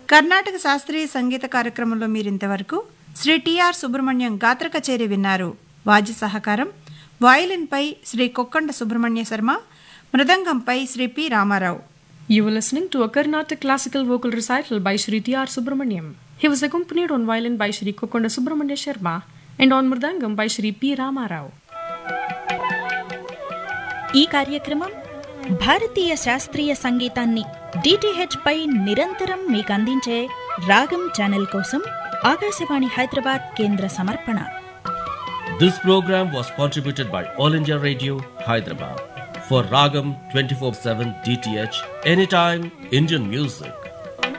కర్ణాటక శాస్త్రీయ సంగీత కార్యక్రమంలో మీరింతవరకు శ్రీ టిఆర్ సుబ్రహ్మణ్యం గాత్ర కచేరి విన్నారు వాద్య సహకారం వయలిన్పై శ్రీ కొక్కండ సుబ్రహ్మణ్య శర్మ మృదంగంపై Shri P Ramarao You were listening to a Carnatic classical vocal recital by Sri T.R. Subramaniam. He was accompanied on violin by Sri Kokonda Subramanya Sharma and on mridangam by Sri P. Ramarao. ఈ కార్యక్రమం భారతీయ శాస్త్రీయ సంగీతాన్ని DTH పై నిరంతరం మీకు అందించే రాగం channel కోసం ఆకాశవాణి హైదరాబాద్ కేంద్ర సమర్పణ This program was contributed by All India Radio, Hyderabad. For Ragam 24 7 DTH, anytime Indian music.